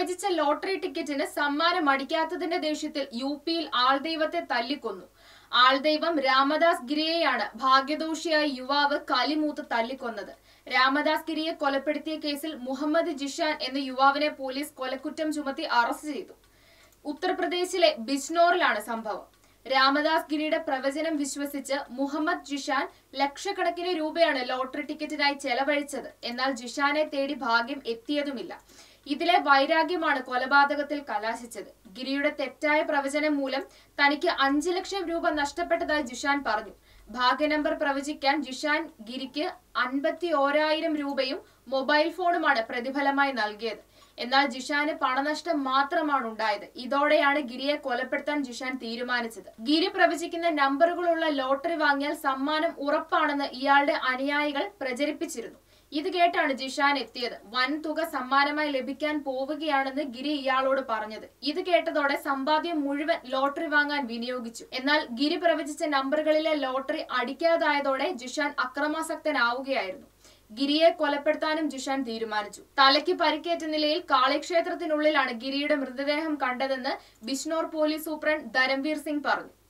പ്രവചിച്ച ലോട്ടറി ടിക്കറ്റിന് സമ്മാനം അടിക്കാത്തതിന്റെ ദേഷ്യത്തിൽ യു പിയിൽ ആൾദൈവത്തെ തല്ലിക്കൊന്നു ആൾദൈവം രാമദാസ് ഗിരിയെയാണ് ഭാഗ്യദോഷിയായ യുവാവ് കലിമൂത്ത് തല്ലിക്കൊന്നത് രാമദാസ് ഗിരിയെ കൊലപ്പെടുത്തിയ കേസിൽ മുഹമ്മദ് ജിഷാൻ എന്ന യുവാവിനെ പോലീസ് കൊലക്കുറ്റം ചുമത്തി അറസ്റ്റ് ചെയ്തു ഉത്തർപ്രദേശിലെ ബിജ്നോറിലാണ് സംഭവം രാമദാസ് ഗിരിയുടെ പ്രവചനം വിശ്വസിച്ച് മുഹമ്മദ് ജിഷാൻ ലക്ഷക്കണക്കിന് രൂപയാണ് ലോട്ടറി ടിക്കറ്റിനായി ചെലവഴിച്ചത് എന്നാൽ ജിഷാനെ തേടി ഭാഗ്യം എത്തിയതുമില്ല ഇതിലെ വൈരാഗ്യമാണ് കൊലപാതകത്തിൽ കലാശിച്ചത് ഗിരിയുടെ തെറ്റായ പ്രവചനം മൂലം തനിക്ക് അഞ്ചു ലക്ഷം രൂപ നഷ്ടപ്പെട്ടതായി ജിഷാൻ പറഞ്ഞു ഭാഗ്യ നമ്പർ പ്രവചിക്കാൻ ജിഷാൻ ഗിരിക്ക് അൻപത്തി ഓരായിരം രൂപയും മൊബൈൽ ഫോണുമാണ് പ്രതിഫലമായി നൽകിയത് എന്നാൽ ജിഷാന് പണനഷ്ടം മാത്രമാണ് ഉണ്ടായത് ഇതോടെയാണ് ഗിരിയെ കൊലപ്പെടുത്താൻ ജിഷാൻ തീരുമാനിച്ചത് ഗിരി പ്രവചിക്കുന്ന നമ്പറുകളുള്ള ലോട്ടറി വാങ്ങിയാൽ സമ്മാനം ഉറപ്പാണെന്ന് ഇയാളുടെ അനുയായികൾ പ്രചരിപ്പിച്ചിരുന്നു ഇത് കേട്ടാണ് ജിഷാൻ എത്തിയത് വൻ തുക സമ്മാനമായി ലഭിക്കാൻ പോവുകയാണെന്ന് ഗിരി ഇയാളോട് പറഞ്ഞത് ഇത് കേട്ടതോടെ സമ്പാദ്യം മുഴുവൻ ലോട്ടറി വാങ്ങാൻ വിനിയോഗിച്ചു എന്നാൽ ഗിരി പ്രവചിച്ച നമ്പറുകളിലെ ലോട്ടറി അടിക്കാതായതോടെ ജിഷാൻ അക്രമാസക്തനാവുകയായിരുന്നു ഗിരിയെ കൊലപ്പെടുത്താനും ജിഷാൻ തീരുമാനിച്ചു തലയ്ക്ക് പരിക്കേറ്റ നിലയിൽ കാളിക്ഷേത്രത്തിനുള്ളിലാണ് ഗിരിയുടെ മൃതദേഹം കണ്ടതെന്ന് ബിഷ്ണോർ പോലീസ് സൂപ്രണ്ട് ധരംവീർ സിംഗ് പറഞ്ഞു